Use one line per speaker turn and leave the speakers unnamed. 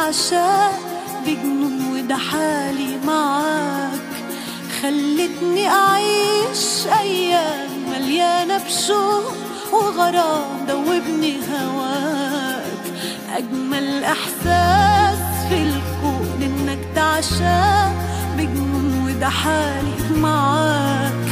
تعشق بجنون وده حالي معاك خلتني أعيش أيام مليانة بشوق وغرام دوبني هواك أجمل إحساس في الكون إنك تعشق بجنون وده حالي معاك